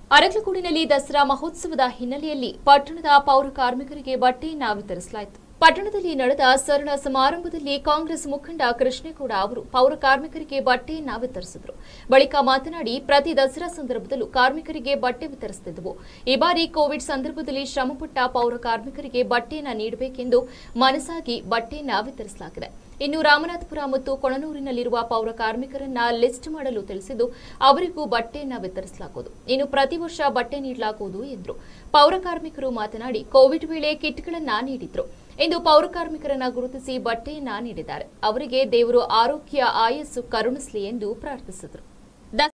ಅರಕಲಗೂಡಿನಲ್ಲಿ ದಸರಾ ಮಹೋತ್ಸವದ ಹಿನ್ನೆಲೆಯಲ್ಲಿ ಪಟ್ಟಣದ ಪೌರ ಕಾರ್ಮಿಕರಿಗೆ ಬಟ್ಟೆಯನ್ನ ವಿತರಿಸಲಾಯಿತು ಪಟ್ಟಣದಲ್ಲಿ ನಡೆದ ಸರಳ ಸಮಾರಂಭದಲ್ಲಿ ಕಾಂಗ್ರೆಸ್ ಮುಖಂಡ ಕೃಷ್ಣೇಗೌಡ ಅವರು ಪೌರ ಕಾರ್ಮಿಕರಿಗೆ ಬಟ್ಟೆಯನ್ನ ವಿತರಿಸಿದರು ಬಳಿಕ ಮಾತನಾಡಿ ಪ್ರತಿ ದಸರಾ ಸಂದರ್ಭದಲ್ಲೂ ಕಾರ್ಮಿಕರಿಗೆ ಬಟ್ಟೆ ವಿತರಿಸುತ್ತಿದ್ದವು ಈ ಬಾರಿ ಕೋವಿಡ್ ಸಂದರ್ಭದಲ್ಲಿ ಶ್ರಮಪಟ್ಟ ಪೌರ ಕಾರ್ಮಿಕರಿಗೆ ಬಟ್ಟೆಯನ್ನ ನೀಡಬೇಕೆಂದು ಮನಸ್ಸಾಗಿ ಬಟ್ಟೆಯನ್ನ ವಿತರಿಸಲಾಗಿದೆ ಇನ್ನು ರಾಮನಾಥಪುರ ಮತ್ತು ಕೊಣನೂರಿನಲ್ಲಿರುವ ಪೌರ ಕಾರ್ಮಿಕರನ್ನ ಲಿಸ್ಟ್ ಮಾಡಲು ತಿಳಿಸಿದ್ದು ಅವರಿಗೂ ಬಟ್ಟೆಯನ್ನ ವಿತರಿಸಲಾಗುವುದು ಇನ್ನು ಪ್ರತಿ ವರ್ಷ ಬಟ್ಟೆ ನೀಡಲಾಗುವುದು ಎಂದರು ಪೌರ ಕಾರ್ಮಿಕರು ಮಾತನಾಡಿ ಕೋವಿಡ್ ವೇಳೆ ಕಿಟ್ಗಳನ್ನ ನೀಡಿದ್ರು ಇಂದು ಪೌರ ಕಾರ್ಮಿಕರನ್ನ ಗುರುತಿಸಿ ಬಟ್ಟೆಯನ್ನ ನೀಡಿದ್ದಾರೆ ಅವರಿಗೆ ದೇವರು ಆರೋಗ್ಯ ಆಯಸ್ಸು ಕರುಣಿಸಲಿ ಎಂದು ಪ್ರಾರ್ಥಿಸಿದರು